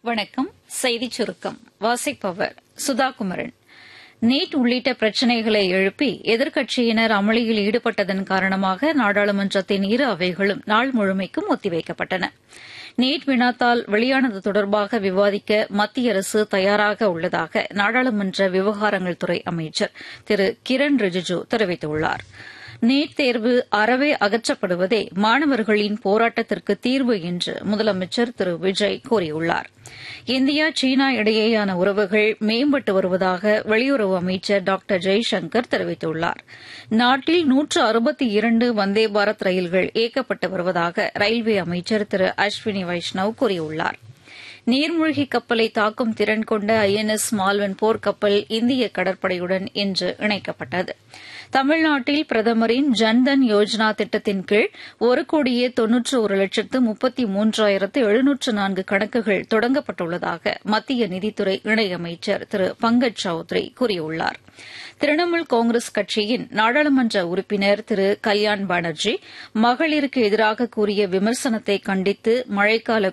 வணக்கம் செய்திச் சுருக்கம் வாசிப்பவர் சுதாகுமரன் நீட் உள்ளிட்ட பிரச்சினைகளை எழுப்பி எதிர்க்கட்சியினர் அமளியில் ஈடுபட்டதன் காரணமாக நாடாளுமன்றத்தின் இரு அவைகளும் நாள் முழுமைக்கும் ஒத்திவைக்கப்பட்டன நீட் வினாத்தால் வெளியானது தொடர்பாக விவாதிக்க மத்திய அரசு தயாராக உள்ளதாக நாடாளுமன்ற விவகாரங்கள் துறை அமைச்சர் திரு கிரண் ரிஜிஜு தெரிவித்துள்ளாா் நீட் தேர்வு அறவே அகற்றப்படுவதே மாணவர்களின் போராட்டத்திற்கு தீர்வு என்று முதலமைச்சர் திரு விஜய் கூறியுள்ளார் இந்தியா சீனா இடையேயான உறவுகள் மேம்பட்டு வருவதாக வெளியுறவு அமைச்சர் டாக்டர் ஜெய்சங்கர் தெரிவித்துள்ளார் நாட்டில் நூற்று அறுபத்தி இரண்டு வந்தே பாரத் ரயில்கள் இயக்கப்பட்டு வருவதாக ரயில்வே அமைச்சர் திரு அஸ்வினி வைஷ்ணவ் கூறியுள்ளாா் நீர்மூழ்கி கப்பலை தாக்கும் திறன் கொண்ட ஐ என் எஸ் மால்வன் போர்க்கப்பல் இந்திய கடற்படையுடன் இன்று இணைக்கப்பட்டது தமிழ்நாட்டில் பிரதமரின் ஜன்தன் யோஜனா திட்டத்தின் கீழ் ஒரு கோடியே தொன்னூற்று ஒரு லட்சத்து முப்பத்தி மூன்றாயிரத்து எழுநூற்று நான்கு கணக்குகள் தொடங்கப்பட்டுள்ளதாக மத்திய நிதித்துறை இணையமைச்சர் திரு பங்கஜ் சௌத்ரி கூறியுள்ளார் திரிணாமுல் காங்கிரஸ் கட்சியின் நாடாளுமன்ற உறுப்பினர் திரு கல்யாண் பானர்ஜி மகளிருக்கு எதிராக கூறிய விமர்சனத்தை கண்டித்து மழைக்கால